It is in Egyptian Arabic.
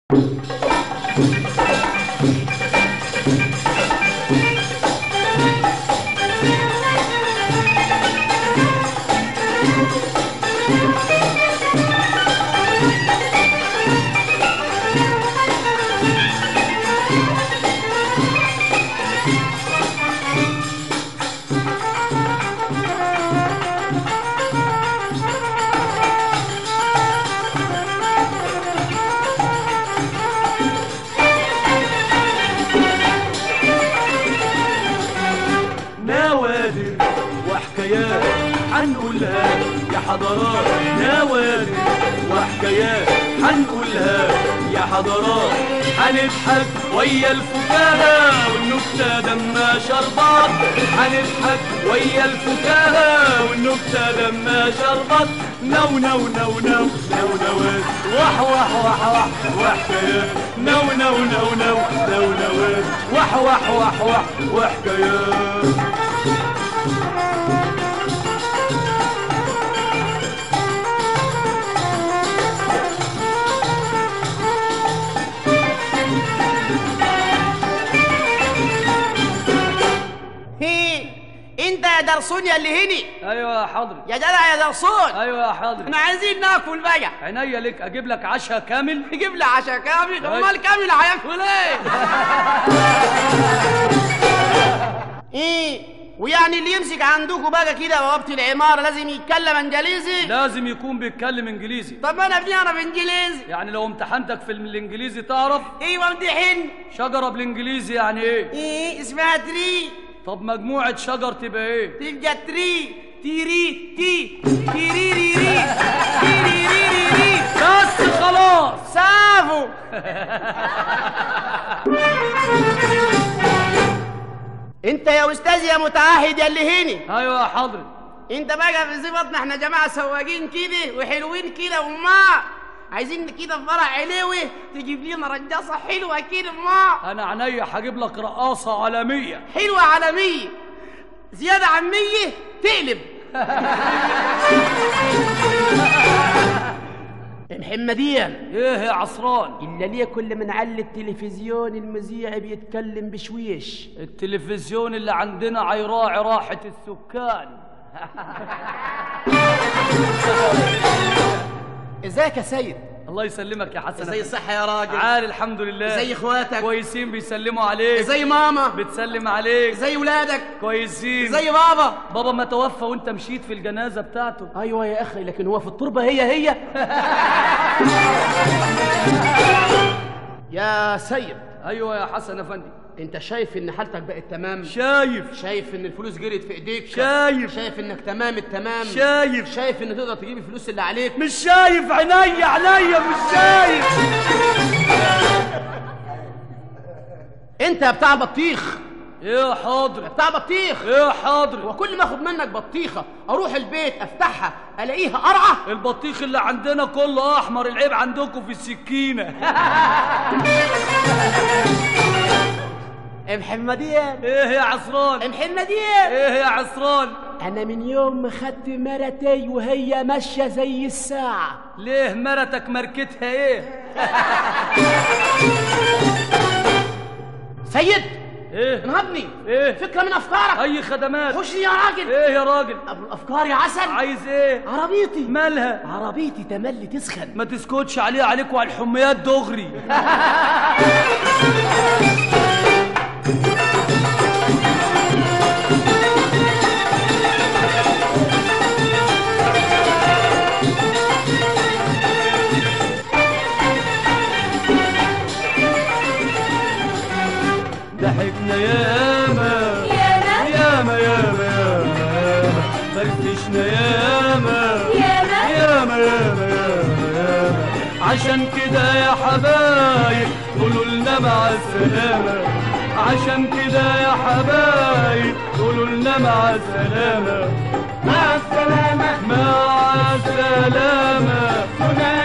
نوادر وحكايات حنقولها يا حضرات نوادر وحكايات حنقولها يا حضرات هنضحك ويا الفكاهة والنكتة دمها شربات هنضحك ويا الفكاهة والنكتة دمها شربات نو نو نو نو نو نوات وح وح وح وح وحكايات نو نو نو نو نو نوات وح وح وح وح وحكايات هي انت يا درسون يا اللي هني ايوه يا حضري يا جدع يا درسون ايوه يا حضري احنا عايزين ناكل بقى عينيا لك اجيب لك عشاء كامل يجيب لي عشاء كامل أي. امال كامل هياكل ايه ايه ويعني اللي يمسك عندكم بقى كده بوابة العمارة لازم يتكلم انجليزي لازم يكون بيتكلم انجليزي طب ما انا بنعرف انجليزي يعني لو امتحنتك في الانجليزي تعرف ايوه امتحن شجره بالانجليزي يعني ايه ايه اسمها تري طب مجموعه شجر تبقى ايه تبقى تري تيري تي تيريريري تيريريري بس خلاص سافو انت يا استاذ يا متعهد يا اللي هني ايوه يا حضري انت بقى في صفتنا احنا جماعه سواقين كده وحلوين كده وما عايزين كده في فرح علوي تجيب لنا رجاصه حلوه كده ما انا عينيا هجيب لك رقاصه عالميه حلوه عالميه زياده عن 100 تقلب محمدية ايه يا عصران إلا ليه كل من على التلفزيون المذيع بيتكلم بشويش التلفزيون اللي عندنا عيراعي راحه السكان ازيك يا سيد الله يسلمك يا حسن زي الصحة يا راجل عال الحمد لله زي اخواتك كويسين بيسلموا عليك زي ماما بتسلم عليك زي ولادك كويسين زي بابا بابا ما توفى وانت مشيت في الجنازه بتاعته ايوه يا اخي لكن هو في التربه هي هي يا سيد ايوه يا حسن افندي انت شايف ان حالتك بقت تمام شايف شايف ان الفلوس جريت في ايديك شايف. شايف انك تمام التمام شايف شايف ان تقدر تجيب الفلوس اللي عليك مش شايف عينيا عينيا مش شايف انت يا بتاع بطيخ ايه حاضر بتاع بطيخ ايه حاضر وكل ما اخد منك بطيخه اروح البيت افتحها الاقيها قرعه البطيخ اللي عندنا كله احمر العيب عندكم في السكينه محمديه ايه يا عصران محمديه ايه يا عصران انا من يوم ما خدت مرتي وهي ماشيه زي الساعه ليه مرتك ماركتها ايه سيد ايه انهضني ايه فكره من افكارك اي خدمات خشني يا راجل ايه يا راجل ابو الافكار يا عسل عايز ايه عربيتي مالها عربيتي تملي تسخن ما تسكتش عليه عليك وعلى الحميات دغري ضحكنا ياما ياما ياما ياما ياما فرفشنا ياما ياما ياما ياما ياما ياما عشان كده يا حبايب قولوا لنا مع السلامة عشان كده يا حبايب قولوا لنا مع السلامة مع السلامه مع السلامة